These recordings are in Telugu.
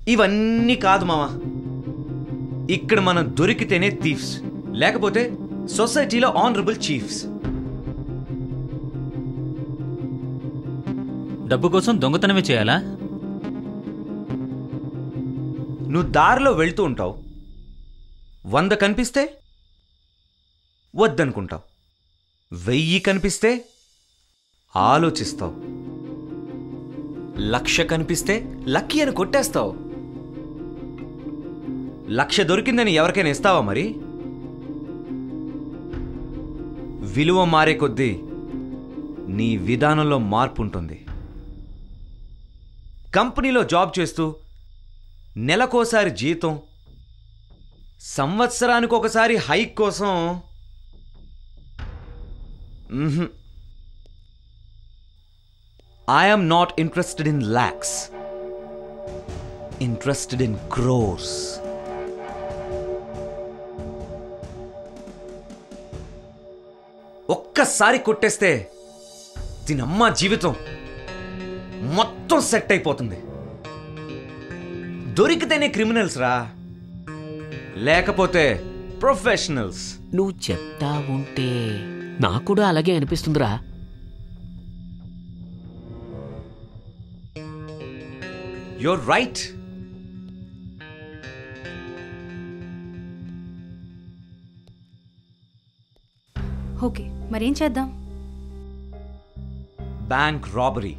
ఇవన్నీ కాదు మామ ఇక్కడ మనం దొరికితేనే థీఫ్స్ లేకపోతే సొసైటీలో ఆనరబుల్ చీఫ్స్ డబ్బు కోసం దొంగతనమే చేయాలా నువ్వు దారిలో వెళ్తూ ఉంటావు వంద కనిపిస్తే వద్దనుకుంటావు వెయ్యి కనిపిస్తే ఆలోచిస్తావు లక్ష కనిపిస్తే లక్కీ అని కొట్టేస్తావు లక్ష దొరికిందని ఎవరికైనా ఇస్తావా మరి విలువ మారే కొద్దీ నీ విధానంలో మార్పు ఉంటుంది కంపెనీలో జాబ్ చేస్తూ నెలకోసారి జీతం సంవత్సరానికి ఒకసారి హైక్ కోసం I'm not interested in lakhs interested in crores ఒక్కసారి కొట్టేస్తే దీనమ్మ జీవితం మొత్తం సెట్ అయిపోతుంది దొరికితేనే క్రిమినల్స్ రా లేకపోతే ప్రొఫెషనల్స్ నువ్వు చెప్తా ఉంటే నాకు కూడా అలాగే అనిపిస్తుందిరా యుర్ రైట్ ఓకే మరేం చేద్దాం బ్యాంక్ రాబరీ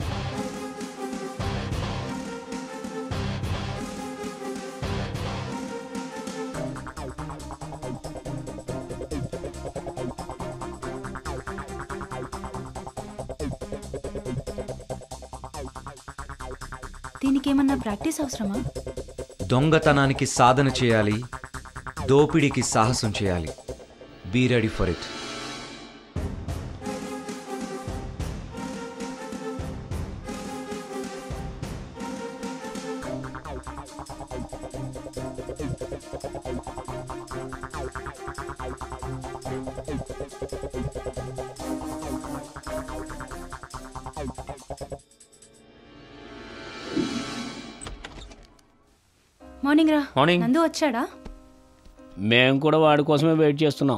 దీనికి ఏమన్నా ప్రాక్టీస్ అవసరమా దొంగతనానికి సాధన చేయాలి దోపిడీకి సాహసం చేయాలి be ready for it morning రా మార్నింగ్. నందు వచ్చాడా మేము కూడా వాడి కోసమే వెయిట్ చేస్తున్నాం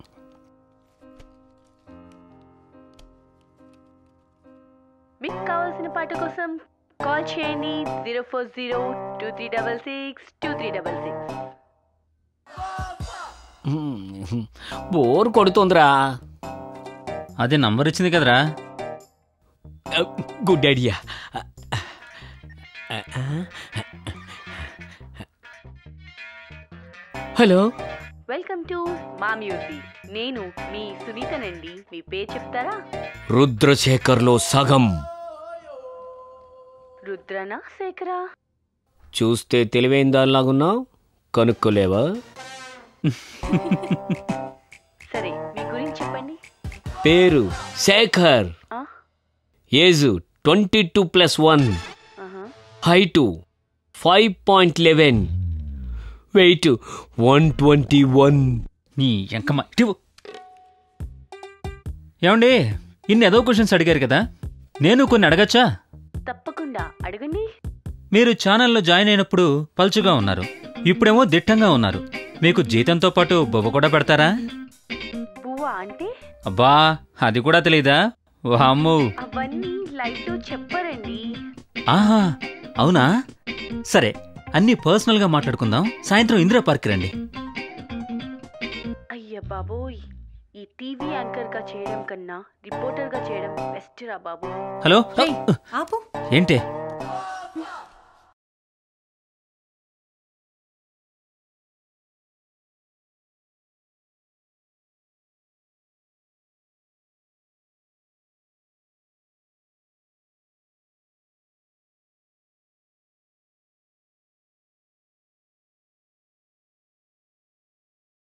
మీకు కావాల్సిన పాట కోసం కాల్ చేయండి zero four zero two three double six two three double six bore కొడుతుందిరా అదే నంబర్ ఇచ్చింది కదరా good idea hello welcome to మా మ్యూజిక్ నేను మీ సునీతనండి మీ పేరు చెప్తారా రుద్రశేఖర్లో సగం రుద్రనా శేఖరా చూస్తే తెలివైన దానిలాగున్నావు కనుక్కోలేవా సరే మీ గురించి చెప్పండి పేరు శేఖర్ ఆ? Age twenty two plus one ఆహా. Height five point eleven weight one twenty one నీ ఎంకమ్మ ఇటు ఏమండి ఇన్ని ఏదో క్వశ్చన్స్ అడిగారు కదా నేను కొన్ని అడగచ్చా తప్పకుండా అడగండి మీరు ఛానల్లో జాయిన్ అయినప్పుడు పల్చుగా ఉన్నారు ఇప్పుడేమో దిట్టంగా ఉన్నారు మీకు జీతంతో పాటు బొబ్బ కూడా పెడతారా పువ్వా అంటే అబ్బా అది కూడా తెలీదా వామ్మో అవన్నీ లైవ్ లో చెప్పరండి ఆహా అవునా సరే అన్నీ పర్సనల్గా మాట్లాడుకుందాం సాయంత్రం ఇందిరా పార్క్ రండి అయ్య బాబోయ్ ఈ టీవీ యాంకర్ గా చేయడం కన్నా రిపోర్టర్ గా చేయడం బెస్ట్ రా బాబు హలో రేయ్, ఆపు ఏంటే